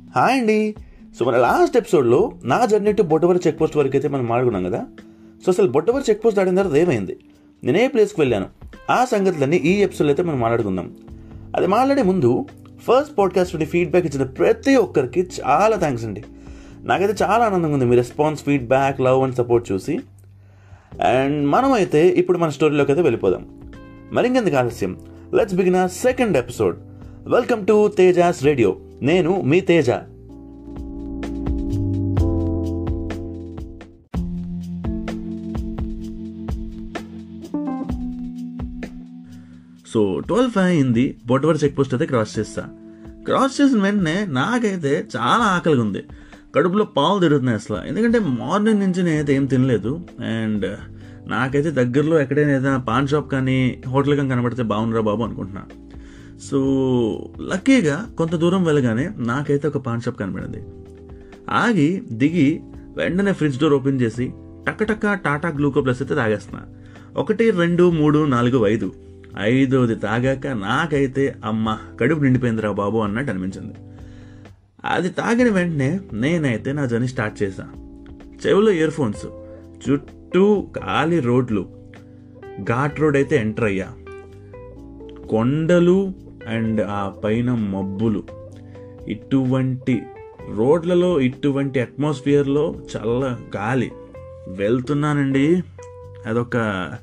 hi అండి so మన last ఎపిసోడ్లో నా journey to Bottavari check post వరకు అయితే మనం మాట్లాడుకున్నాం కదా సో అసలు బొట్టవరి చెక్ పోస్ట్ దాటిన తర్వాత ఏమైంది నేను ఏ ప్లేస్కి వెళ్ళాను ఆ సంగతులన్నీ ఈ ఎపిసోడ్లో అయితే మనం మాట్లాడుకుందాం అది మాట్లాడే ముందు ఫస్ట్ పాడ్కాస్ట్ నుండి ఫీడ్బ్యాక్ ఇచ్చిన ప్రతి ఒక్కరికి చాలా థ్యాంక్స్ అండి నాకైతే చాలా ఆనందంగా ఉంది మీ response feedback love and support చూసి అండ్ మనమైతే ఇప్పుడు మన స్టోరీలోకి అయితే వెళ్ళిపోదాం మరింకెందుకు ఆలస్యం let's begin uh second episode welcome to Teja's radio నేను మీ తేజ సో ట్వెల్వ్ ఫైవ్ అయింది బొట్టవర్ చెక్ పోస్ట్ అయితే క్రాస్ చేస్తా క్రాస్ చేసిన వెంటనే నాకైతే చాలా ఆకలిగా ఉంది కడుపులో పాలు తిరుగుతున్నాయి అసలు ఎందుకంటే మార్నింగ్ నుంచి నేనైతే ఏం తినలేదు అండ్ నాకైతే దగ్గరలో ఎక్కడైనా ఏదైనా పాన్ షాప్ కానీ హోటల్ కానీ కనబడితే బాగుందిరా బాబు అనుకుంటున్నా సో లక్కీగా కొంత దూరం వెళ్ళగానే నాకైతే ఒక పాన్ షాప్ కనబడింది ఆగి దిగి వెంటనే ఫ్రిడ్జ్ డోర్ ఓపెన్ చేసి టక్క టక్క టాటా గ్లూకో ప్లస్ అయితే తాగేస్తున్నా ఒకటి రెండు మూడు నాలుగు ఐదు ఐదోది తాగాక నాకైతే అమ్మ కడుపు నిండిపోయిందిరా బాబు అన్నట్టు అనిపించింది అది తాగిన వెంటనే నేనైతే నా జర్నీ స్టార్ట్ చేశా చెవిలో ఇయర్ ఫోన్స్ చుట్టూ ఖాళీ రోడ్లు ఘాట్ రోడ్ అయితే ఎంటర్ అయ్యా కొండలు అండ్ ఆ పైన మబ్బులు ఇటువంటి రోడ్లలో ఇటువంటి అట్మాస్ఫియర్లో చల్ల గాలి వెళ్తున్నానండి అదొక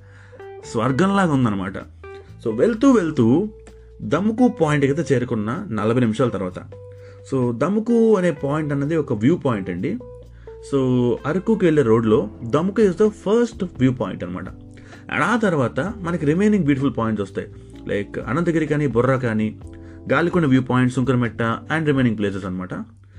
స్వర్గంలాగా ఉందన్నమాట సో వెళ్తూ వెళ్తూ దమ్ముకు పాయింట్కి అయితే చేరుకున్న నలభై నిమిషాల తర్వాత సో దమ్ముకు అనే పాయింట్ అన్నది ఒక వ్యూ పాయింట్ అండి సో అరకుకి వెళ్ళే రోడ్లో Dammuku is the first view point అనమాట అండ్ ఆ తర్వాత మనకి రిమైనింగ్ బ్యూటిఫుల్ పాయింట్స్ వస్తాయి లైక్ అనంతగిరి కానీ బొర్రా కానీ Galikonda view point Sunkarametta and remaining places అనమాట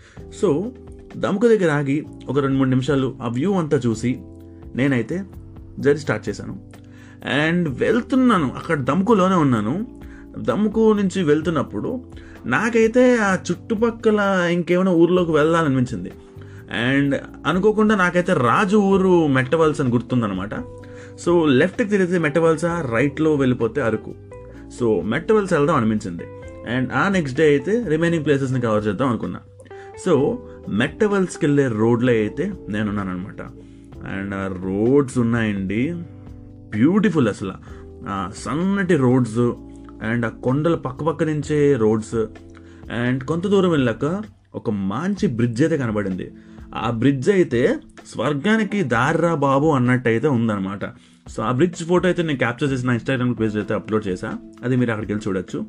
సో దమ్ముకు దగ్గర ఆగి ఒక రెండు మూడు నిమిషాలు ఆ వ్యూ అంతా చూసి నేనైతే జర్నీ స్టార్ట్ చేశాను అండ్ వెళ్తున్నాను అక్కడ దమ్ముకులోనే ఉన్నాను దమ్ముకు నుంచి వెళ్తున్నప్పుడు నాకైతే ఆ చుట్టుపక్కల ఇంకేమైనా ఊర్లోకి వెళ్ళాలనిపించింది అండ్ అనుకోకుండా నాకైతే రాజు ఊరు మెట్టవలస అని గుర్తుందనమాట సో లెఫ్ట్కి తిరిగితే మెట్టవలస రైట్లో వెళ్ళిపోతే అరకు సో మెట్టవలస వెళ్దాం అనిపించింది అండ్ ఆ నెక్స్ట్ డే అయితే రిమైనింగ్ ప్లేసెస్ని కవర్ చేద్దాం అనుకున్నా సో మెట్టవల్స్కి వెళ్ళే రోడ్లో అయితే నేనున్నాను అనమాట అండ్ ఆ రోడ్స్ ఉన్నాయండి బ్యూటిఫుల్ అసలు ఆ సన్నటి రోడ్స్ అండ్ ఆ కొండల పక్క పక్క నుంచే రోడ్స్ అండ్ కొంత దూరం వెళ్ళాక ఒక మంచి బ్రిడ్జ్ అయితే కనబడింది ఆ బ్రిడ్జ్ అయితే స్వర్గానికి దారిరా బాబు అన్నట్టు అయితే ఉందన్నమాట సో ఆ బ్రిడ్జ్ ఫోటో అయితే నేను క్యాప్చర్ చేసిన ఇన్స్టాగ్రామ్ పేజ్ అయితే అప్లోడ్ చేశా అది మీరు అక్కడికి వెళ్ళి చూడొచ్చు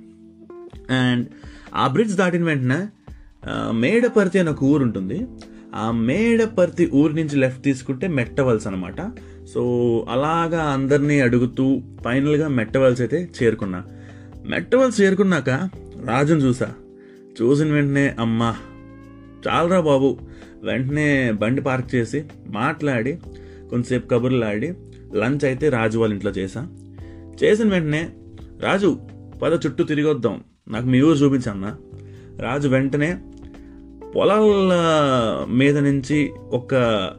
అండ్ ఆ బ్రిడ్జ్ దాటిన వెంటనే ఆ, మేడపర్తి అని ఒక ఊరు ఉంటుంది ఆ మేడపర్తి ఊరి నుంచి లెఫ్ట్ తీసుకుంటే మెట్టవల్స్ అనమాట సో అలాగా అందరినీ అడుగుతూ ఫైనల్గా మెట్టవల్స్ అయితే చేరుకున్నా మెట్టవల్స్ చేరుకున్నాక రాజును చూసా చూసిన వెంటనే అమ్మా చాలరా బాబు వెంటనే బండి పార్క్ చేసి మాట్లాడి కొంతసేపు కబుర్లు ఆడి లంచ్ అయితే రాజు వాళ్ళ ఇంట్లో చేసా చేసిన వెంటనే రాజు పద చుట్టూ తిరిగి వద్దాం నాకు మీ ఊరు చూపించన్నా రాజు వెంటనే పొలాల మీద నుంచి ఒక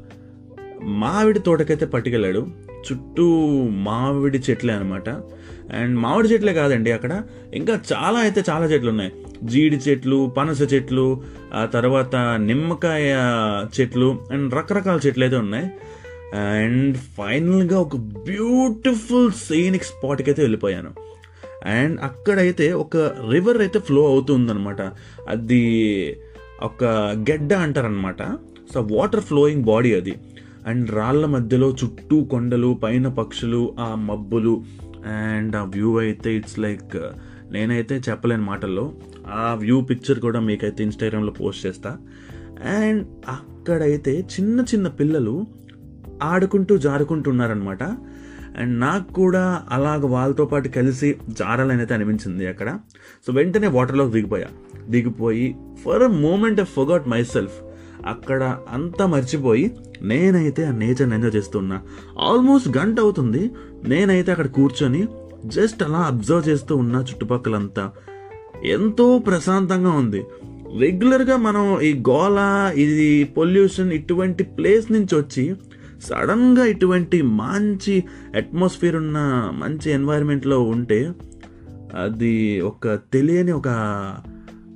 మామిడి తోటకైతే పట్టుకెళ్ళాడు చుట్టూ మామిడి చెట్లే అనమాట అండ్ మామిడి చెట్లే కాదండి అక్కడ ఇంకా చాలా అయితే చాలా చెట్లు ఉన్నాయి జీడి చెట్లు పనస చెట్లు ఆ తర్వాత నిమ్మకాయ చెట్లు అండ్ రకరకాల చెట్లు అయితే ఉన్నాయి అండ్ ఫైనల్గా ఒక బ్యూటిఫుల్ సీనిక్ స్పాట్కి అయితే వెళ్ళిపోయాను అండ్ అక్కడైతే ఒక రివర్ అయితే ఫ్లో అవుతుందన్నమాట అది ఒక గెడ్డ అంటారనమాట సో వాటర్ ఫ్లోయింగ్ బాడీ అది అండ్ రాళ్ళ మధ్యలో చుట్టూ కొండలు పైన పక్షులు ఆ మబ్బులు అండ్ ఆ వ్యూ అయితే ఇట్స్ లైక్ నేనైతే చెప్పలేని మాటల్లో ఆ వ్యూ పిక్చర్ కూడా మీకైతే ఇన్స్టాగ్రామ్లో పోస్ట్ చేస్తా అండ్ అక్కడైతే చిన్న చిన్న పిల్లలు ఆడుకుంటూ జారుకుంటున్నారనమాట అండ్ నాకు కూడా అలాగ వాళ్ళతో పాటు కలిసి జారాలని అయితే అనిపించింది అక్కడ సో వెంటనే వాటర్లోకి దిగిపోయా దిగిపోయి for a moment of forgot myself అక్కడ అంతా మర్చిపోయి నేనైతే ఆ నేచర్ని ఎంజాయ్ చేస్తున్నా ఆల్మోస్ట్ గంట అవుతుంది నేనైతే అక్కడ కూర్చొని జస్ట్ అలా అబ్జర్వ్ చేస్తూ ఉన్నా చుట్టుపక్కలంతా ఎంతో ప్రశాంతంగా ఉంది రెగ్యులర్గా మనం ఈ గోల ఇది పొల్యూషన్ ఇటువంటి ప్లేస్ నుంచి వచ్చి సడన్గా ఇటువంటి మంచి అట్మాస్ఫియర్ ఉన్న మంచి ఎన్వైరన్మెంట్లో ఉంటే అది ఒక తెలియని ఒక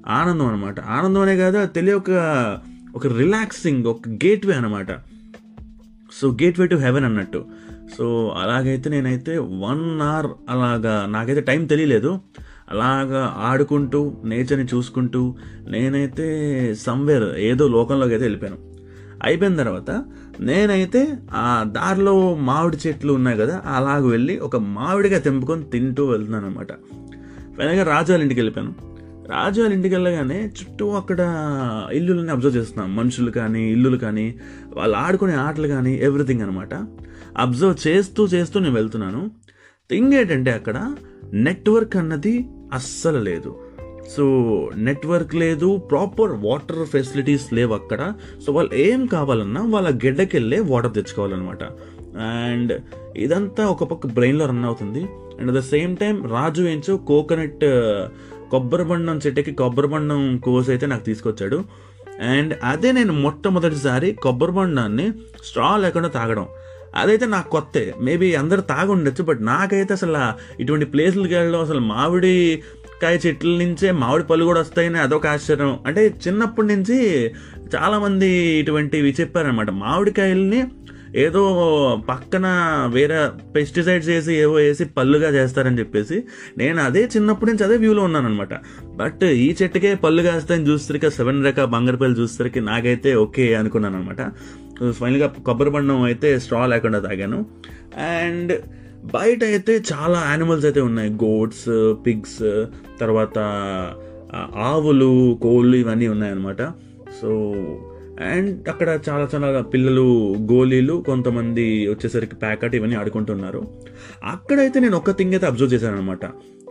ఆనందం అనమాట ఆనందం అనే కాదు అది తెలియ ఒక ఒక రిలాక్సింగ్ ఒక గేట్వే అనమాట సో గేట్వే టు హెవెన్ అన్నట్టు సో అలాగైతే నేనైతే వన్ అవర్ అలాగా నాకైతే టైం తెలియలేదు అలాగా ఆడుకుంటూ నేచర్ని చూసుకుంటూ నేనైతే సమ్వేర్ ఏదో లోకంలోకి అయితే వెళ్ళిపోయాను అయిపోయిన తర్వాత నేనైతే ఆ దారిలో మామిడి చెట్లు ఉన్నాయి కదా అలాగ వెళ్ళి ఒక మామిడిగా తెంపుకొని తింటూ వెళ్తున్నాను అనమాట ఫైనల్గా రాజు వాళ్ళ ఇంటికి వెళ్ళిపోయాను రాజు వాళ్ళ ఇంటికి వెళ్ళగానే చుట్టూ అక్కడ ఇల్లులని అబ్జర్వ్ చేస్తున్నాం మనుషులు కానీ ఇల్లులు కానీ వాళ్ళు ఆడుకునే ఆటలు కానీ ఎవ్రీథింగ్ అనమాట అబ్జర్వ్ చేస్తూ చేస్తూ నేను వెళ్తున్నాను థింగ్ ఏంటంటే అక్కడ నెట్వర్క్ అన్నది అస్సలు లేదు సో నెట్వర్క్ లేదు ప్రాపర్ వాటర్ ఫెసిలిటీస్ లేవు అక్కడ సో వాళ్ళు ఏం కావాలన్నా వాళ్ళ గెడ్డకెళ్ళే వాటర్ తెచ్చుకోవాలన్నమాట అండ్ ఇదంతా ఒక పక్క బ్రెయిన్లో రన్ అవుతుంది and at the same time Raju ఏంచో కోకోనట్ కొబ్బరి బండం చెట్టుకి కొబ్బరి బండం కోసి అయితే నాకు తీసుకొచ్చాడు అండ్ అదే నేను మొట్టమొదటిసారి కొబ్బరి బండాన్ని స్ట్రా లేకుండా తాగడం అదైతే నాకు కొత్తే మేబీ అందరు తాగి ఉండొచ్చు బట్ నాకైతే అసలు ఇటువంటి ప్లేసులకి వెళ్ళడం అసలు మామిడి కాయ చెట్ల నుంచే మామిడి పళ్ళు కూడా వస్తాయని అదొక ఆశ్చర్యం అంటే చిన్నప్పటి నుంచి చాలామంది ఇటువంటివి చెప్పారనమాట మామిడికాయల్ని ఏదో పక్కన వేరే పెస్టిసైడ్స్ వేసి ఏవో వేసి పళ్ళుగా చేస్తారని చెప్పేసి నేను అదే చిన్నప్పటి నుంచి అదే వ్యూలో ఉన్నాను అనమాట బట్ ఈ చెట్టుకే పళ్ళు కాస్తాయని చూస్తే సెవెన్ రేఖ బంగారపల్లి చూస్తే నాకైతే ఓకే అనుకున్నాను అనమాట ఫైనల్గా కొబ్బరి బండం అయితే స్ట్రా లేకుండా తాగాను అండ్ బయట అయితే చాలా యానిమల్స్ అయితే ఉన్నాయి గోట్స్ పిగ్స్ తర్వాత ఆవులు కోళ్ళు ఇవన్నీ ఉన్నాయన్నమాట సో అండ్ అక్కడ చాలా చాలా పిల్లలు గోళీలు కొంతమంది వచ్చేసరికి ప్యాకెట్ ఇవన్నీ ఆడుకుంటున్నారు అక్కడైతే నేను ఒక్క థింగ్ అయితే అబ్జర్వ్ చేశాను అనమాట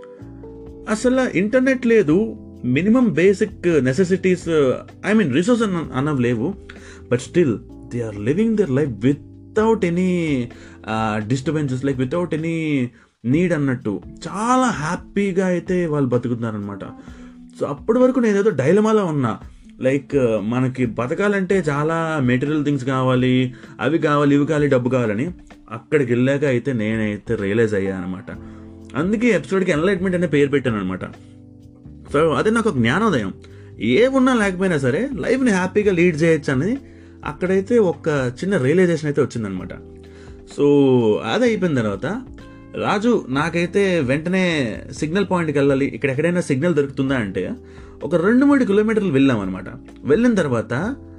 అసలు ఇంటర్నెట్ లేదు minimum basic necessities I mean resource అన్నవి లేవు but still they are living their life without any disturbances like without any need అన్నట్టు చాలా హ్యాపీగా అయితే వాళ్ళు బతుకుతున్నారనమాట సో అప్పటి వరకు నేను ఏదో డైలమాలో ఉన్నా లైక్ మనకి బతకాలంటే చాలా మెటీరియల్ థింగ్స్ కావాలి అవి కావాలి ఇవి కావాలి డబ్బు కావాలని అక్కడికి వెళ్ళాక అయితే నేనైతే రియలైజ్ అయ్యా అనమాట అందుకే ఎపిసోడ్కి ఎన్లైట్మెంట్ అనే పేరు పెట్టాను అనమాట సో అదే నాకు ఒక జ్ఞానోదయం ఏమున్నా లేకపోయినా సరే లైఫ్ని హ్యాపీగా లీడ్ చేయొచ్చు అనేది అక్కడైతే ఒక చిన్న రియలైజేషన్ అయితే వచ్చిందనమాట సో అది అయిపోయిన తర్వాత రాజు నాకైతే వెంటనే సిగ్నల్ పాయింట్కి వెళ్ళాలి ఇక్కడ ఎక్కడైనా సిగ్నల్ దొరుకుతుందా అంటే ఒక రెండు మూడు కిలోమీటర్లు వెళ్ళాం అనమాట వెళ్ళిన తర్వాత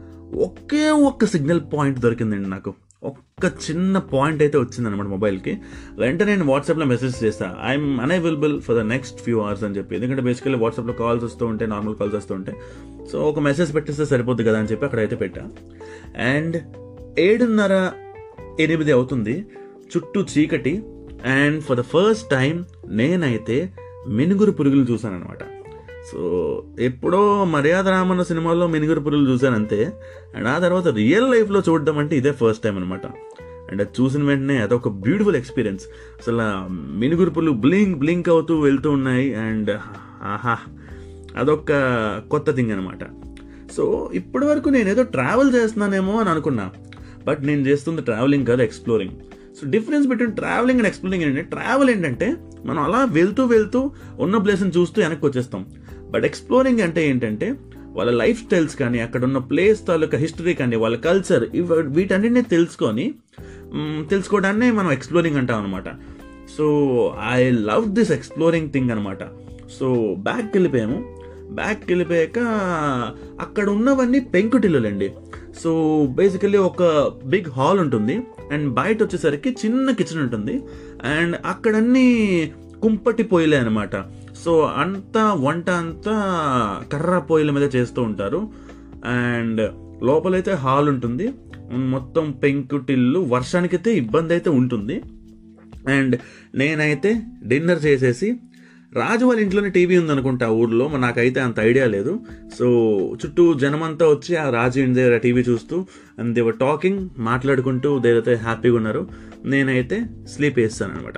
ఒకే ఒక్క సిగ్నల్ పాయింట్ దొరికిందండి నాకు ఒక్క చిన్న పాయింట్ అయితే వచ్చిందనమాట మొబైల్కి వెంటనే నేను వాట్సాప్లో మెసేజ్ చేస్తా I'm unavailable for the next few hours అని చెప్పి ఎందుకంటే బేసికల్లీ వాట్సాప్లో కాల్స్ వస్తూ ఉంటాయి నార్మల్ కాల్స్ వస్తూ ఉంటాయి సో ఒక మెసేజ్ పెట్టేస్తే సరిపోద్ది కదా అని చెప్పి అక్కడైతే పెట్టా అండ్ ఏడున్నర ఎనిమిది అవుతుంది చుట్టూ చీకటి and for the first time నేనైతే మినుగురు పురుగులు చూశాను అనమాట సో ఎప్పుడో మర్యాద రామన్న సినిమాలో మినుగురు పురుగులు చూశాను అంతే అండ్ ఆ తర్వాత రియల్ లైఫ్లో చూడడం అంటే ఇదే ఫస్ట్ టైం అనమాట అండ్ అది చూసిన వెంటనే అదొక బ్యూటిఫుల్ ఎక్స్పీరియన్స్ అసలు మినుగురు పురుగులు బ్లింక్ బ్లింక్ అవుతూ వెళ్తూ ఉన్నాయి అండ్ ఆహా అదొక కొత్త థింగ్ అనమాట సో ఇప్పటి వరకు నేను ఏదో ట్రావెల్ చేస్తున్నానేమో అని అనుకున్నా బట్ నేను చేస్తుంది ట్రావెలింగ్ కాదు exploring so difference between travelling and exploring ఏంటంటే ట్రావెల్ ఏంటంటే మనం అలా వెళ్తూ వెళ్తూ ఉన్న ప్లేస్ని చూస్తూ వెనక్కి వచ్చేస్తాం బట్ ఎక్స్ప్లోరింగ్ అంటే ఏంటంటే వాళ్ళ లైఫ్ స్టైల్స్ కానీ అక్కడ ఉన్న ప్లేస్ తాలూకా హిస్టరీ కానీ వాళ్ళ కల్చర్ ఇవి వీటన్నిటిని తెలుసుకొని తెలుసుకోవడాన్ని మనం ఎక్స్ప్లోరింగ్ అంటాం అనమాట so I love this exploring thing అనమాట సో బ్యాక్ వెళ్ళిపోయాము బ్యాక్ వెళ్ళిపోయాక అక్కడ ఉన్నవన్నీ పెంకుటిల్లులండి సో బేసికలీ ఒక బిగ్ హాల్ ఉంటుంది అండ్ బయట వచ్చేసరికి చిన్న కిచెన్ ఉంటుంది అండ్ అక్కడన్నీ కుంపటి పొయ్యిలే అనమాట సో అంతా వంట అంతా కర్ర పొయ్యిల మీద చేస్తూ ఉంటారు అండ్ లోపలైతే హాల్ ఉంటుంది మొత్తం పెంకుటిల్లు వర్షానికైతే ఇబ్బంది అయితే ఉంటుంది అండ్ నేనైతే డిన్నర్ చేసేసి రాజు వాళ్ళ ఇంట్లోనే టీవీ ఉందనుకుంటా ఊర్లో నాకైతే అంత ఐడియా లేదు సో చుట్టూ జనమంతా వచ్చి ఆ రాజు ఇంటి దగ్గర టీవీ చూస్తూ అండ్ దేవర్ టాకింగ్ మాట్లాడుకుంటూ దేవైతే హ్యాపీగా ఉన్నారు నేనైతే స్లీప్ వేస్తాను అనమాట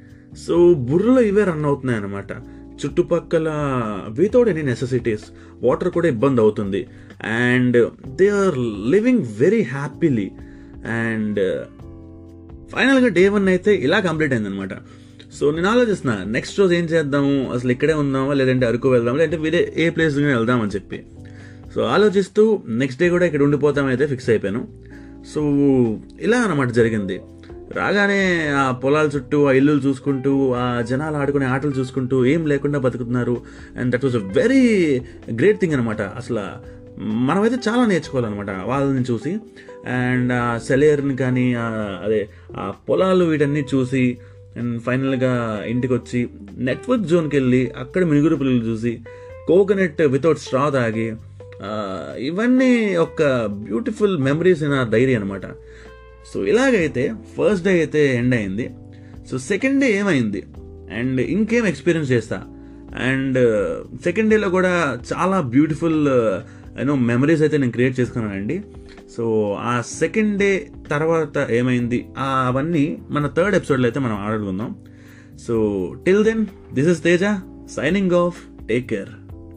సో బుర్రలో ఇవే రన్ అవుతున్నాయి అనమాట చుట్టుపక్కల వితౌట్ ఎనీ నెసెసిటీస్ వాటర్ కూడా ఇబ్బంది అవుతుంది and they are living very happily and ఫైనల్గా డే వన్ అయితే ఇలా కంప్లీట్ అయిందనమాట సో నేను ఆలోచిస్తున్నా నెక్స్ట్ రోజు ఏం చేద్దాము అసలు ఇక్కడే ఉందామా లేదంటే అరకు వెళ్దామా లేదంటే వేరే ఏ ప్లేస్ వెళ్దామని చెప్పి సో ఆలోచిస్తూ నెక్స్ట్ డే కూడా ఇక్కడ ఉండిపోతామైతే ఫిక్స్ అయిపోయాను సో ఇలా అన్నమాట జరిగింది రాగానే ఆ పొలాల చుట్టూ ఆ ఇల్లులు చూసుకుంటూ ఆ జనాలు ఆడుకునే ఆటలు చూసుకుంటూ ఏం లేకుండా బతుకుతున్నారు and that was a very great thing అనమాట అసలు మనమైతే చాలా నేర్చుకోవాలన్నమాట వాళ్ళని చూసి అండ్ ఆ సెలేర్ని కానీ ఆ అదే ఆ పొలాలు వీటన్నీ చూసి అండ్ ఫైనల్గా ఇంటికి వచ్చి నెట్వర్క్ జోన్కి వెళ్ళి అక్కడ మినుగురు పిల్లలు చూసి కోకోనట్ వితౌట్ స్ట్రా తాగి ఆ, ఇవన్నీ ఒక beautiful memories in our diary అనమాట సో ఇలాగైతే ఫస్ట్ డే అయితే ఎండ్ అయింది సో సెకండ్ డే ఏమైంది అండ్ ఇంకేం ఎక్స్పీరియన్స్ చేస్తా అండ్ సెకండ్ డేలో కూడా చాలా బ్యూటిఫుల్ యూనో మెమరీస్ అయితే నేను క్రియేట్ చేసుకున్నానండి సో ఆ సెకండ్ డే తర్వాత ఏమైంది ఆ అవన్నీ మన థర్డ్ ఎపిసోడ్లో అయితే మనం ఆడుకుందాం so till then this is Teja signing off take care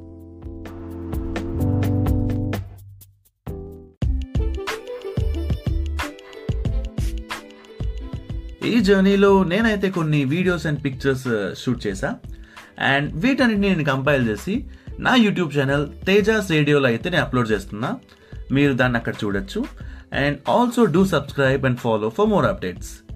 ఈ జర్నీలో నేనైతే కొన్ని వీడియోస్ అండ్ పిక్చర్స్ షూట్ చేశా అండ్ వీటన్నిటిని నేను కంపైల్ చేసి నా యూట్యూబ్ ఛానల్ తేజాస్ రేడియోలో అయితే నేను అప్లోడ్ చేస్తున్నా మీరు దాన్ని అక్కడ చూడొచ్చు and also do subscribe and follow for more updates